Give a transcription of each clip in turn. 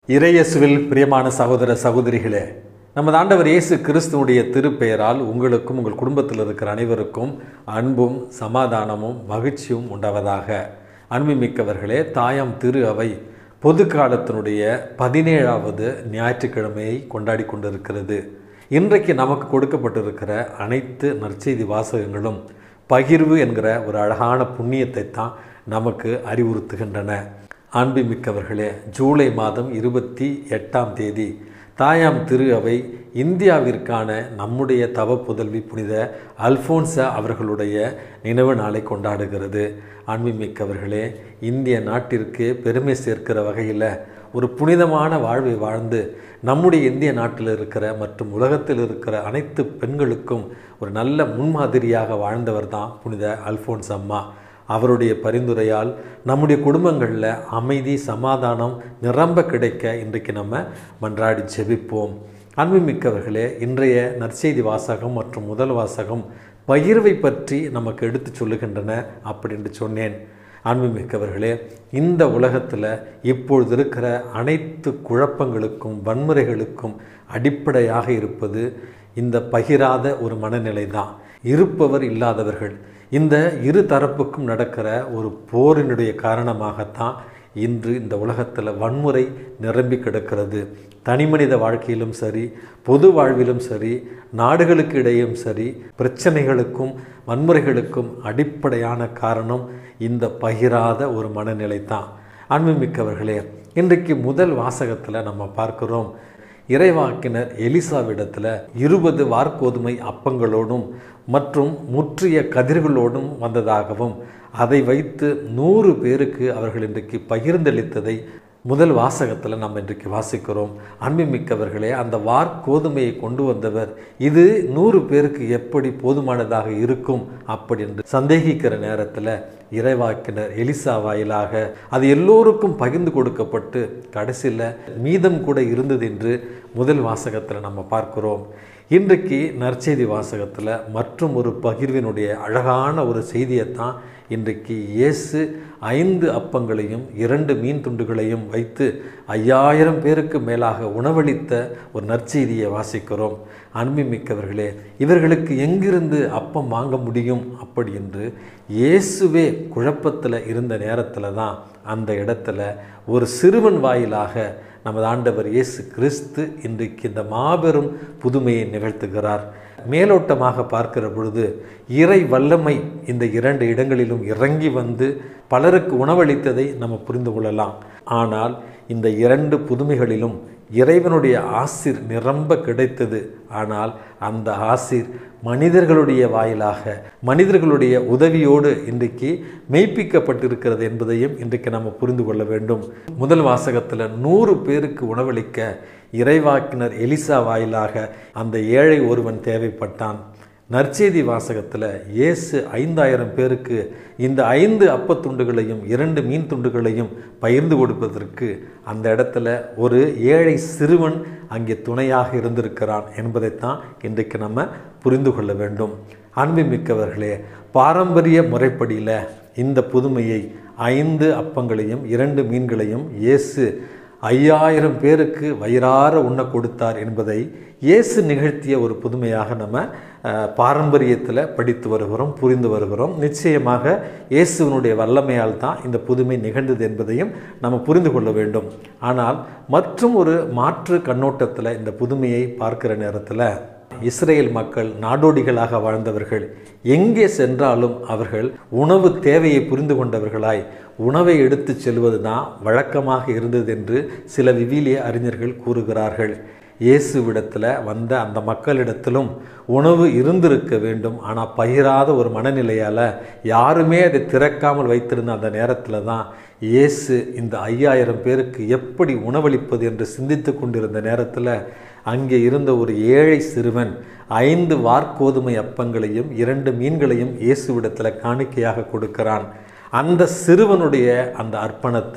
இறையேசுவில் பிரியமான சகோதர சகோதரிகளே நமது ஆண்டவர் இயேசு கிறிஸ்துவுடைய திருப்பெயரால் உங்களுக்கும் உங்கள் குடும்பத்தில் இருக்கிற அனைவருக்கும் அன்பும் சமாதானமும் மகிழ்ச்சியும் உண்டாவதாக அன்புமிக்கவர்களே தாயாம் திரு அவை பொது காலத்தினுடைய பதினேழாவது ஞாயிற்றுக்கிழமையை கொண்டாடி கொண்டிருக்கிறது இன்றைக்கு நமக்கு கொடுக்கப்பட்டிருக்கிற அனைத்து நற்செய்தி வாசகங்களும் பகிர்வு என்கிற ஒரு அழகான புண்ணியத்தை தான் நமக்கு அறிவுறுத்துகின்றன அன்புமிக்கவர்களே ஜூலை மாதம் இருபத்தி எட்டாம் தேதி தாயாம் திரு அவை இந்தியாவிற்கான நம்முடைய தவ புதல்வி புனித அல்ஃபோன்சா அவர்களுடைய நினைவு நாளை கொண்டாடுகிறது அன்புமிக்கவர்களே இந்திய நாட்டிற்கு பெருமை சேர்க்கிற வகையில் ஒரு புனிதமான வாழ்வை வாழ்ந்து நம்முடைய இந்திய நாட்டில் இருக்கிற மற்றும் உலகத்தில் இருக்கிற அனைத்து பெண்களுக்கும் ஒரு நல்ல முன்மாதிரியாக வாழ்ந்தவர் தான் புனித அல்ஃபோன்ஸ் அம்மா அவருடைய பரிந்துரையால் நம்முடைய குடும்பங்களில் அமைதி சமாதானம் நிரம்ப கிடைக்க இன்றைக்கு நம்ம மன்றாடி ஜெபிப்போம் அன்புமிக்கவர்களே இன்றைய நற்செய்தி வாசகம் மற்றும் முதல் வாசகம் பகிர்வை பற்றி நமக்கு எடுத்து சொல்லுகின்றன அப்படின்னு சொன்னேன் அன்புமிக்கவர்களே இந்த உலகத்தில் இப்பொழுது இருக்கிற அனைத்து குழப்பங்களுக்கும் வன்முறைகளுக்கும் அடிப்படையாக இருப்பது இந்த பகிராத ஒரு மனநிலை தான் இருப்பவர் இல்லாதவர்கள் இந்த இரு தரப்புக்கும் நடக்கிற ஒரு போரினுடைய காரணமாகத்தான் இன்று இந்த உலகத்தில் வன்முறை நிரம்பி கிடக்கிறது தனிமனித வாழ்க்கையிலும் சரி பொது வாழ்விலும் சரி நாடுகளுக்கு இடையும் சரி பிரச்சனைகளுக்கும் வன்முறைகளுக்கும் அடிப்படையான காரணம் இந்த பகிராத ஒரு மனநிலை தான் அன்புமிக்கவர்களே இன்றைக்கு முதல் வாசகத்தில் நம்ம பார்க்கிறோம் இறைவாக்கினர் எலிசாவிடத்தில் இருபது வார்கோதுமை அப்பங்களோடும் மற்றும் முற்றிய கதிர்களோடும் வந்ததாகவும் அதை வைத்து நூறு பேருக்கு அவர்கள் இன்றைக்கு பகிர்ந்தளித்ததை முதல் வாசகத்தில் நம்ம இன்றைக்கு வாசிக்கிறோம் அன்புமிக்கவர்களே அந்த வார்கோதுமையை கொண்டு வந்தவர் இது நூறு பேருக்கு எப்படி போதுமானதாக இருக்கும் அப்படி என்று சந்தேகிக்கிற நேரத்தில் இறைவாக்கினர் எலிசா வாயிலாக அது எல்லோருக்கும் பகிர்ந்து கொடுக்கப்பட்டு கடைசியில் மீதம் கூட இருந்தது என்று முதல் வாசகத்தில் நம்ம பார்க்கிறோம் இன்றைக்கு நற்செய்தி வாசகத்தில் மற்றும் ஒரு பகிர்வினுடைய அழகான ஒரு செய்தியைத்தான் இன்றைக்கு இயேசு ஐந்து அப்பங்களையும் இரண்டு மீன் துண்டுகளையும் வைத்து ஐயாயிரம் பேருக்கு மேலாக உணவளித்த ஒரு நற்செய்தியை வாசிக்கிறோம் அன்புமிக்கவர்களே இவர்களுக்கு எங்கிருந்து அப்பம் வாங்க முடியும் அப்படி என்று இயேசுவே குழப்பத்தில் இருந்த நேரத்தில் தான் அந்த இடத்துல ஒரு சிறுவன் வாயிலாக நமது ஆண்டவர் இயேசு கிறிஸ்து இன்றைக்கு இந்த மாபெரும் புதுமையை நிகழ்த்துகிறார் மேலோட்டமாக பார்க்கிற பொழுது இறை வல்லமை இந்த இரண்டு இடங்களிலும் இறங்கி வந்து பலருக்கு உணவளித்ததை நம்ம புரிந்து கொள்ளலாம் ஆனால் இந்த இரண்டு புதுமைகளிலும் இறைவனுடைய ஆசிர் நிரம்ப கிடைத்தது ஆனால் அந்த ஆசிர் மனிதர்களுடைய வாயிலாக மனிதர்களுடைய உதவியோடு இன்றைக்கு மெய்ப்பிக்கப்பட்டிருக்கிறது என்பதையும் இன்றைக்கு நம்ம புரிந்து கொள்ள வேண்டும் முதல் வாசகத்தில் நூறு பேருக்கு உணவளிக்க இறைவாக்கினர் எலிசா வாயிலாக அந்த ஏழை ஒருவன் தேவைப்பட்டான் நற்செய்தி வாசகத்தில் இயேசு ஐந்தாயிரம் பேருக்கு இந்த ஐந்து அப்பத்துண்டுகளையும் இரண்டு மீன் துண்டுகளையும் பகிர்ந்து கொடுப்பதற்கு அந்த இடத்துல ஒரு ஏழை சிறுவன் அங்கே துணையாக இருந்திருக்கிறான் என்பதைத்தான் இன்றைக்கு நம்ம புரிந்து கொள்ள வேண்டும் அன்புமிக்கவர்களே பாரம்பரிய முறைப்படியில் இந்த புதுமையை ஐந்து அப்பங்களையும் இரண்டு மீன்களையும் இயேசு ஐயாயிரம் பேருக்கு வயிறார உண்ண கொடுத்தார் என்பதை இயேசு நிகழ்த்திய ஒரு புதுமையாக நம்ம பாரம்பரியத்தில் படித்து வருகிறோம் புரிந்து வருகிறோம் நிச்சயமாக இயேசுவனுடைய வல்லமையால் தான் இந்த புதுமை நிகழ்ந்தது என்பதையும் நம்ம புரிந்து கொள்ள வேண்டும் ஆனால் மற்றும் ஒரு மாற்று கண்ணோட்டத்தில் இந்த புதுமையை பார்க்கிற நேரத்தில் இஸ்ரேல் மக்கள் நாடோடிகளாக வாழ்ந்தவர்கள் எங்கே சென்றாலும் அவர்கள் உணவு தேவையை புரிந்து கொண்டவர்களாய் உணவை எடுத்து செல்வது தான் வழக்கமாக இருந்தது என்று சில விவிலிய அறிஞர்கள் கூறுகிறார்கள் இயேசுவிடத்தில் வந்த அந்த மக்களிடத்திலும் உணவு இருந்திருக்க வேண்டும் ஆனால் பகிராத ஒரு மனநிலையால் யாருமே அதை திறக்காமல் வைத்திருந்த அந்த நேரத்தில் தான் இயேசு இந்த ஐயாயிரம் பேருக்கு எப்படி உணவளிப்பது என்று சிந்தித்து கொண்டிருந்த நேரத்தில் அங்கே இருந்த ஒரு ஏழை சிறுவன் ஐந்து வார்கோதுமை அப்பங்களையும் இரண்டு மீன்களையும் இயேசுவிடத்தில் காணிக்கையாக கொடுக்கிறான் அந்த சிறுவனுடைய அந்த அர்ப்பணத்தை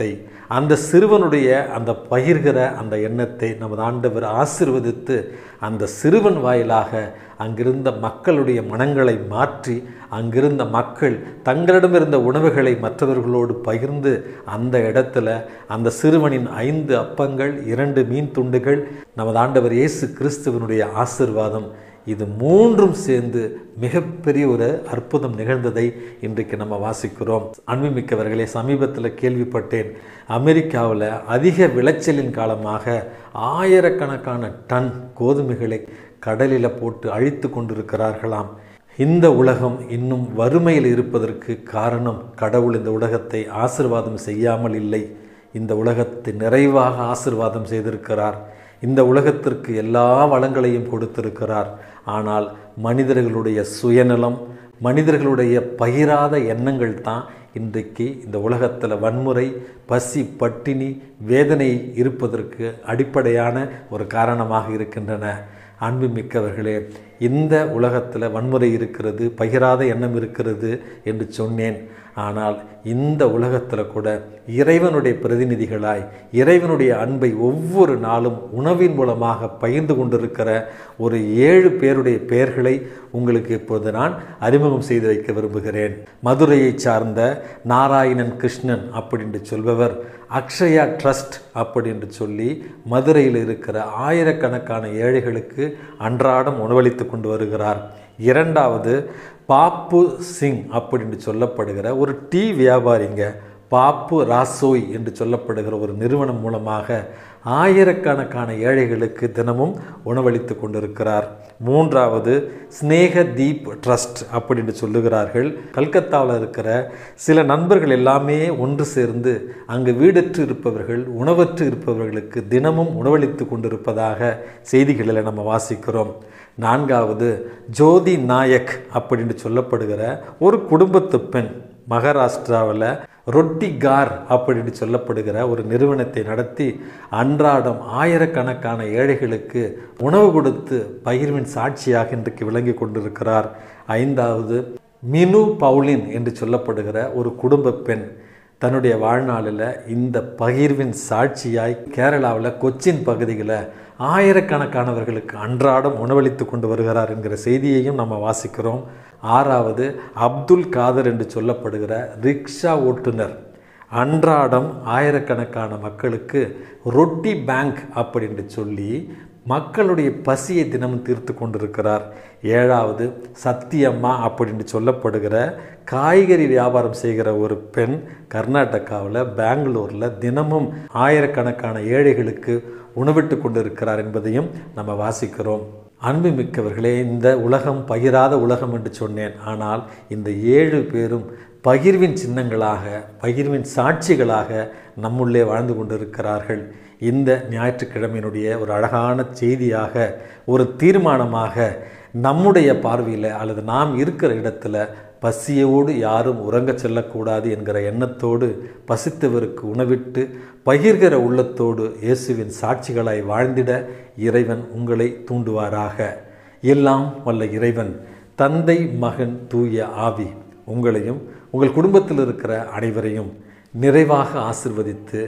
அந்த சிறுவனுடைய அந்த பகிர்கிற அந்த எண்ணத்தை நமது ஆண்டவர் ஆசிர்வதித்து அந்த சிறுவன் வாயிலாக அங்கிருந்த மக்களுடைய மனங்களை மாற்றி அங்கிருந்த மக்கள் தங்களிடமிருந்த உணவுகளை மற்றவர்களோடு பகிர்ந்து அந்த இடத்துல அந்த சிறுவனின் ஐந்து அப்பங்கள் இரண்டு மீன் துண்டுகள் நமது ஆண்டவர் இயேசு கிறிஸ்துவனுடைய ஆசிர்வாதம் இது மூன்றும் சேர்ந்து மிகப்பெரிய ஒரு அற்புதம் நிகழ்ந்ததை இன்றைக்கு நம்ம வாசிக்கிறோம் அன்புமிக்கவர்களே சமீபத்தில் கேள்விப்பட்டேன் அமெரிக்காவில் அதிக விளைச்சலின் காலமாக ஆயிரக்கணக்கான டன் கோதுமைகளை கடலில் போட்டு அழித்து கொண்டிருக்கிறார்களாம் இந்த உலகம் இன்னும் வறுமையில் இருப்பதற்கு காரணம் கடவுள் இந்த உலகத்தை ஆசிர்வாதம் செய்யாமல் இல்லை இந்த உலகத்தை நிறைவாக ஆசிர்வாதம் செய்திருக்கிறார் இந்த உலகத்திற்கு எல்லா வளங்களையும் கொடுத்திருக்கிறார் ஆனால் மனிதர்களுடைய சுயநலம் மனிதர்களுடைய பகிராத எண்ணங்கள் தான் இன்றைக்கு இந்த உலகத்தில் வன்முறை பசி பட்டினி வேதனை இருப்பதற்கு அடிப்படையான ஒரு காரணமாக இருக்கின்றன அன்புமிக்கவர்களே இந்த உலகத்தில் வன்முறை இருக்கிறது பகிராத எண்ணம் இருக்கிறது என்று சொன்னேன் ஆனால் இந்த உலகத்தில் கூட இறைவனுடைய பிரதிநிதிகளாய் இறைவனுடைய அன்பை ஒவ்வொரு நாளும் உணவின் மூலமாக பகிர்ந்து கொண்டிருக்கிற ஒரு ஏழு பேருடைய பெயர்களை உங்களுக்கு இப்போது நான் அறிமுகம் செய்து வைக்க விரும்புகிறேன் மதுரையை சார்ந்த நாராயணன் கிருஷ்ணன் அப்படின்னு சொல்பவர் அக்ஷயா ட்ரஸ்ட் அப்படின்னு சொல்லி மதுரையில் இருக்கிற ஆயிரக்கணக்கான ஏழைகளுக்கு அன்றாடம் உணவளித்து கொண்டு வருகிறார் இரண்டாவது பாப்பு சிங் அப்படின்னு சொல்லப்படுகிற ஒரு டீ வியாபாரிங்க பாப்பு ராசோய் என்று சொல்லப்படுகிற ஒரு நிறுவனம் மூலமாக ஆயிரக்கணக்கான ஏழைகளுக்கு தினமும் உணவளித்து கொண்டிருக்கிறார் மூன்றாவது ஸ்னேக தீப் ட்ரஸ்ட் அப்படின்னு சொல்லுகிறார்கள் கல்கத்தாவில் இருக்கிற சில நண்பர்கள் எல்லாமே ஒன்று சேர்ந்து அங்கு வீடற்று இருப்பவர்கள் உணவற்று இருப்பவர்களுக்கு தினமும் உணவளித்து கொண்டிருப்பதாக செய்திகளில் நம்ம வாசிக்கிறோம் நான்காவது ஜோதி நாயக் அப்படின்னு சொல்லப்படுகிற ஒரு குடும்பத்து பெண் மகாராஷ்டிராவில் ரொட்டிகார் அப்படின்னு சொல்லப்படுகிற ஒரு நிறுவனத்தை நடத்தி அன்றாடம் ஆயிரக்கணக்கான ஏழைகளுக்கு உணவு கொடுத்து பகிர்வின் சாட்சியாக இன்றைக்கு விளங்கி கொண்டிருக்கிறார் ஐந்தாவது மினு பவுலின் என்று சொல்லப்படுகிற ஒரு குடும்ப பெண் தன்னுடைய வாழ்நாளில் இந்த பகிர்வின் சாட்சியாய் கேரளாவில் கொச்சின் பகுதியில் ஆயிரக்கணக்கானவர்களுக்கு அன்றாடம் உணவளித்து கொண்டு வருகிறார் என்கிற செய்தியையும் நம்ம வாசிக்கிறோம் ஆறாவது அப்துல் காதர் என்று சொல்லப்படுகிற ரிக்ஷா ஓட்டுநர் அன்றாடம் ஆயிரக்கணக்கான மக்களுக்கு ரொட்டி பேங்க் அப்படின்னு சொல்லி மக்களுடைய பசியை தினமும் தீர்த்து கொண்டிருக்கிறார் ஏழாவது சத்தியம்மா அப்படின்னு சொல்லப்படுகிற காய்கறி வியாபாரம் செய்கிற ஒரு பெண் கர்நாடகாவில் பெங்களூரில் தினமும் ஆயிரக்கணக்கான ஏழைகளுக்கு உணவிட்டு கொண்டிருக்கிறார் என்பதையும் நம்ம வாசிக்கிறோம் அன்பு மிக்கவர்களே இந்த உலகம் பகிராத உலகம் என்று சொன்னேன் ஆனால் இந்த ஏழு பேரும் பகிர்வின் சின்னங்களாக பகிர்வின் சாட்சிகளாக நம்முள்ளே வாழ்ந்து கொண்டிருக்கிறார்கள் இந்த ஞாயிற்றுக்கிழமையினுடைய ஒரு அழகான செய்தியாக ஒரு தீர்மானமாக நம்முடைய பார்வையில் அல்லது நாம் இருக்கிற இடத்துல பசியோடு யாரும் உறங்க செல்லக்கூடாது என்கிற எண்ணத்தோடு பசித்தவருக்கு உணவிட்டு பகிர்கிற உள்ளத்தோடு இயேசுவின் சாட்சிகளாய் வாழ்ந்திட இறைவன் உங்களை தூண்டுவாராக எல்லாம் வல்ல இறைவன் தந்தை மகன் தூய ஆவி உங்களையும் உங்கள் குடும்பத்தில் இருக்கிற அனைவரையும் நிறைவாக ஆசிர்வதித்து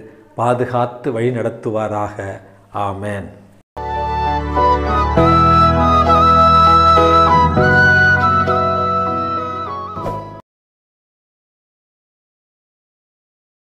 பாதுகாத்து வழி நடத்துவாராக ஆமேன்